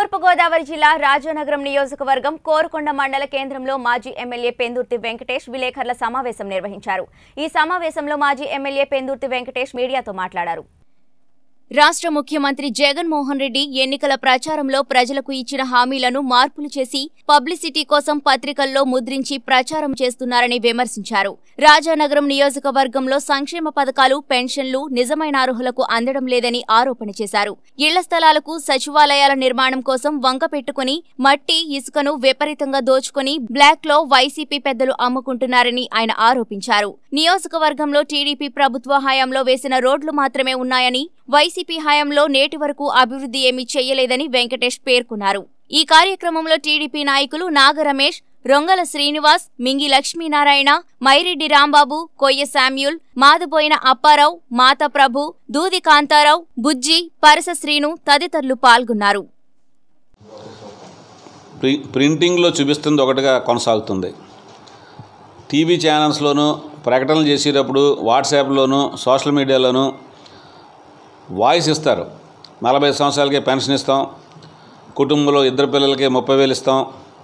తూర్పుగోదావరి జిల్లా రాజానగరం నియోజకవర్గం కోరుకొండ మండల కేంద్రంలో మాజీ ఎమ్మెల్యే పెందుర్తి వెంకటేష్ విలేకరుల సమావేశం నిర్వహించారు ఈ సమావేశంలో మాజీ ఎమ్మెల్యే పెందుర్తి వెంకటేష్ మీడియాతో మాట్లాడారు రాష్ట్ర ముఖ్యమంత్రి జగన్మోహన్ రెడ్డి ఎన్నికల ప్రచారంలో ప్రజలకు ఇచ్చిన హామీలను మార్పులు చేసి పబ్లిసిటీ కోసం పత్రికల్లో ముద్రించి ప్రచారం చేస్తున్నారని విమర్శించారు రాజానగరం నియోజకవర్గంలో సంక్షేమ పథకాలు పెన్షన్లు నిజమైన అర్హులకు అందడం లేదని ఆరోపణ చేశారు ఇళ్ల స్థలాలకు సచివాలయాల నిర్మాణం కోసం వంక పెట్టుకుని మట్టి ఇసుకను విపరీతంగా దోచుకుని బ్లాక్ లో వైసీపీ పెద్దలు అమ్ముకుంటున్నారని ఆయన ఆరోపించారు నియోజకవర్గంలో టీడీపీ ప్రభుత్వ హయాంలో వేసిన రోడ్లు మాత్రమే ఉన్నాయని వైసీపీ హయాంలో నేటి వరకు అభివృద్ధి ఏమీ చేయలేదని వెంకటేష్ పేర్కొన్నారు ఈ కార్యక్రమంలో టీడీపీ నాయకులు నాగ రమేష్ రొంగల శ్రీనివాస్ మింగి లక్ష్మీనారాయణ మైరెడ్డి రాంబాబు కొయ్య శామ్యూల్ మాదుబోయిన అప్పారావు మాత ప్రభు దూది కాంతారావు బుజ్జి పరస శ్రీను తదితరులు పాల్గొన్నారు ప్రి ప్రింటింగ్లో చూపిస్తుంది ఒకటిగా కొనసాగుతుంది టీవీ ఛానల్స్లోనూ ప్రకటనలు చేసేటప్పుడు వాట్సాప్లోను సోషల్ మీడియాలోనూ వాయిస్ ఇస్తారు నలభై సంవత్సరాలకే పెన్షన్ ఇస్తాం కుటుంబంలో ఇద్దరు పిల్లలకి ముప్పై వేలు ఇస్తాం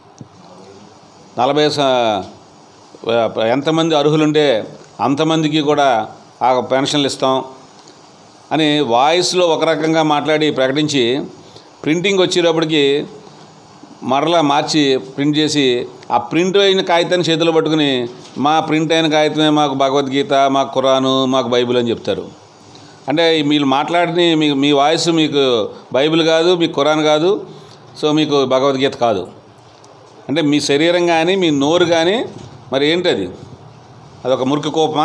నలభై స- ఎంతమంది అర్హులుంటే అంతమందికి కూడా ఆ పెన్షన్లు ఇస్తాం అని వాయిస్లో ఒక రకంగా మాట్లాడి ప్రకటించి ప్రింటింగ్ వచ్చేటప్పటికి మరలా మార్చి ప్రింట్ చేసి ఆ ప్రింట్ అయిన కాగితాన్ని చేతిలో పట్టుకుని మా ప్రింట్ అయిన కాగితమే మాకు భగవద్గీత మాకు ఖురాను మాకు బైబిల్ అని చెప్తారు అంటే మీరు మాట్లాడిన మీ మీ వాయిస్ మీకు బైబిల్ కాదు మీకు ఖురాన్ కాదు సో మీకు భగవద్గీత కాదు అంటే మీ శరీరం కానీ మీ నోరు కానీ మరి ఏంటది అదొక మురికి కోపమా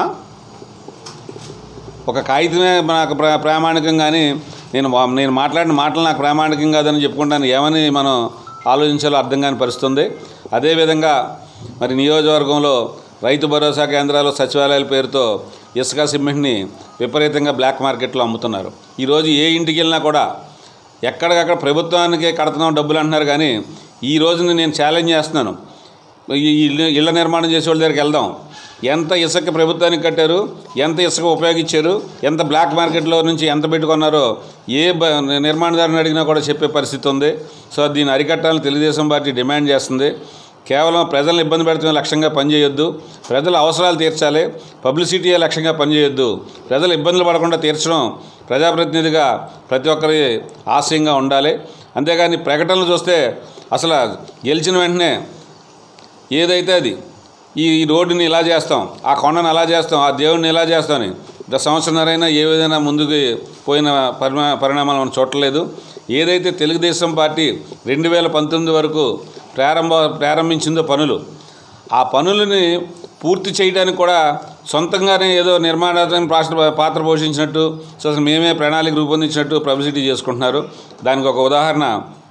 ఒక కాగితమే నాకు ప్రా ప్రామాణికం కానీ నేను వా- నేను మాట్లాడిన మాటలు నాకు ప్రామాణికం కాదని చెప్పుకుంటాను ఏమని మనం ఆలోచించాలో అర్థం కాని పరిస్థితి ఉంది అదేవిధంగా మరి నియోజకవర్గంలో రైతు భరోసా కేంద్రాలు సచివాలయాల పేరుతో ఇసుక సిమెంట్ని విపరీతంగా బ్లాక్ మార్కెట్లో అమ్ముతున్నారు ఈరోజు ఏ ఇంటికి వెళ్ళినా కూడా ఎక్కడికక్కడ ప్రభుత్వానికే కడుతున్నాం డబ్బులు అంటున్నారు కానీ ఈ రోజున నేను ఛాలెంజ్ చేస్తున్నాను ఈ ఇల్లు ఇళ్ళ నిర్మాణం చేసే వాళ్ళ దగ్గరికి వెళ్దాం ఎంత ఇసుక ప్రభుత్వానికి కట్టారు ఎంత ఇసుక ఉపయోగించారు ఎంత బ్లాక్ మార్కెట్లో నుంచి ఎంత పెట్టుకున్నారో ఏ బ నిర్మాణదారుని అడిగినా కూడా చెప్పే పరిస్థితి ఉంది సో దీన్ని అరికట్టాలని తెలుగుదేశం పార్టీ డిమాండ్ చేస్తుంది కేవలం ప్రజలను ఇబ్బంది పెడుతున్న లక్ష్యంగా పనిచేయొద్దు ప్రజల అవసరాలు తీర్చాలి పబ్లిసిటీ లక్ష్యంగా పనిచేయొద్దు ప్రజలు ఇబ్బందులు పడకుండా తీర్చడం ప్రజాప్రతినిధిగా ప్రతి ఒక్కరి ఆశయంగా ఉండాలి అంతేగాని ప్రకటనలు చూస్తే అసలు గెలిచిన వెంటనే ఏదైతే అది ఈ ఈ రోడ్డుని ఇలా చేస్తాం ఆ కొండను అలా చేస్తాం ఆ దేవుడిని ఇలా చేస్తామని ఇంత సంవత్సరంన్నరైనా ఏ విధంగా ముందుకు పోయిన పరిమా పరిణామాలు మనం చూడలేదు ఏదైతే తెలుగుదేశం పార్టీ రెండు వేల పంతొమ్మిది వరకు ప్రారంభ ప్రారంభించిందో పనులు ఆ పనులని పూర్తి చేయడానికి కూడా సొంతంగానే ఏదో నిర్మాణాత్మక పాత్ర పాత్ర పోషించినట్టు సో అసలు మేమే ప్రణాళిక రూపొందించినట్టు పబ్లిసిటీ చేసుకుంటున్నారు దానికి ఒక ఉదాహరణ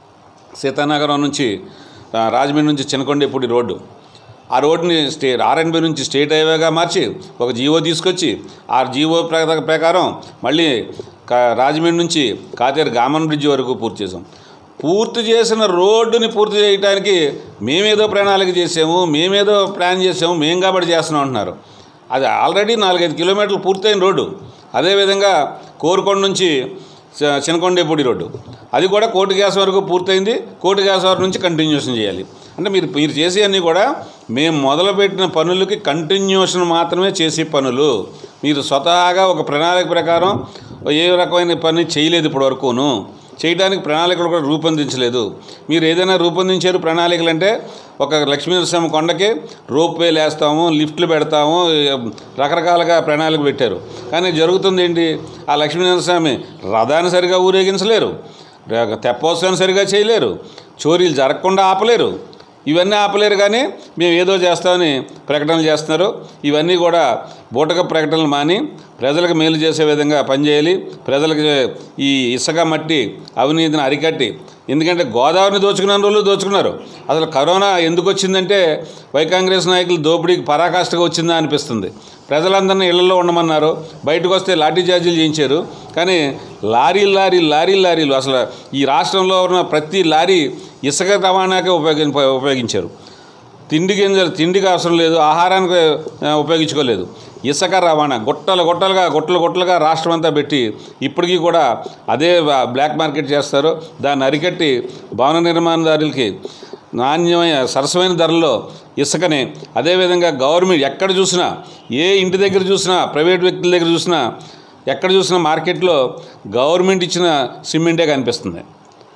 సీతానగరం నుంచి ఆ, రాజమండ్రి నుంచి చినకొండపూడి రోడ్డు ఆ రోడ్డుని స్టే ఆర్ఎన్బి నుంచి స్టేట్ హైవేగా మార్చి ఒక జీవో తీసుకొచ్చి ఆ జీవో ప్ర- ప్రకారం మళ్ళీ కా- రాజమండ్రి నుంచి కాతేరు గామన్ బ్రిడ్జ్ వరకు పూర్తి చేసాం పూర్తి చేసిన రోడ్డుని పూర్తి చేయడానికి మేమేదో ప్రణాళిక చేసాము మేమేదో ప్లాన్ చేసాము మేము కాబట్టి చేస్తున్నాం అంటున్నారు అది ఆల్రెడీ నాలుగైదు కిలోమీటర్లు పూర్తయిన రోడ్డు అదేవిధంగా కోరుకొండ నుంచి చ- చినకొండేపూడి రోడ్డు అది కూడా కోటి గ్యాస్ వరకు పూర్తయింది కోటి గ్యాస్ వరకు నుంచి కంటిన్యూషన్ చేయాలి అంటే మీరు మీరు చేసేవన్నీ కూడా మేము మొదలుపెట్టిన పనులకి కంటిన్యూషన్ మాత్రమే చేసే పనులు మీరు స్వతహాగా ఒక ప్రణాళిక ప్రకారం ఏ రకమైన పని చేయలేదు ఇప్పటి వరకును చేయడానికి ప్రణాళికలు కూడా రూపొందించలేదు మీరు ఏదైనా రూపొందించారు ప్రణాళికలు అంటే ఒక లక్ష్మీనరసింహ కొండకి రోప్ వేలు వేస్తాము లిఫ్ట్లు పెడతాము రకరకాలుగా ప్రణాళిక పెట్టారు కానీ జరుగుతుంది ఏంటి ఆ లక్ష్మీనరస్వామి రథాన్ని సరిగా ఊరేగించలేరు ర- తెప్పోత్సవాన్ని సరిగా చేయలేరు చోరీలు జరగకుండా ఆపలేరు ఇవన్నీ ఆపలేరు కానీ మేము ఏదో చేస్తామని ప్రకటనలు చేస్తున్నారు ఇవన్నీ కూడా బూటక ప్రకటనలు మాని ప్రజలకు మేలు చేసే విధంగా పనిచేయాలి ప్రజలకు ఈ ఇసుక మట్టి అవినీతిని అరికట్టి ఎందుకంటే గోదావరిని దోచుకున్న రోజులు దోచుకున్నారు అసలు కరోనా ఎందుకు వచ్చిందంటే వై కాంగ్రెస్ నాయకులు దోపిడీకి పరాకాష్ఠగా వచ్చిందా అనిపిస్తుంది ప్రజలందరినీ ఇళ్లలో ఉండమన్నారు బయటకు వస్తే లాఠీ చార్జీలు చేయించారు కానీ లారీలు లారీలు లారీలు లారీలు అసలు ఈ రాష్ట్రంలో ఉన్న ప్రతి లారీ ఇసుక రవాణాకే ఉపయోగి ఉపయోగించారు తిండి గింజలు తిండికి అవసరం లేదు ఆహారానికి ఆ, ఉపయోగించుకోలేదు ఇసుక రవాణా గుట్టలు గుట్టలుగా గుట్టలు గుట్టలుగా రాష్ట్రం అంతా పెట్టి ఇప్పటికీ కూడా అదే బా- బ్లాక్ మార్కెట్ చేస్తారు దాన్ని అరికట్టి భవన నిర్మాణదారులకి నాణ్యమైన సరసమైన ధరల్లో ఇసుకని అదేవిధంగా గవర్నమెంట్ ఎక్కడ చూసినా ఏ ఇంటి దగ్గర చూసినా ప్రైవేట్ వ్యక్తుల దగ్గర చూసినా ఎక్కడ చూసినా మార్కెట్లో గవర్నమెంట్ ఇచ్చిన సిమెంటే కనిపిస్తుంది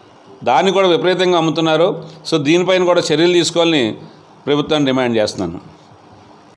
దాన్ని కూడా విపరీతంగా అమ్ముతున్నారు సో దీనిపైన కూడా చర్యలు తీసుకోవాలని ప్రభుత్వాన్ని డిమాండ్ చేస్తున్నాను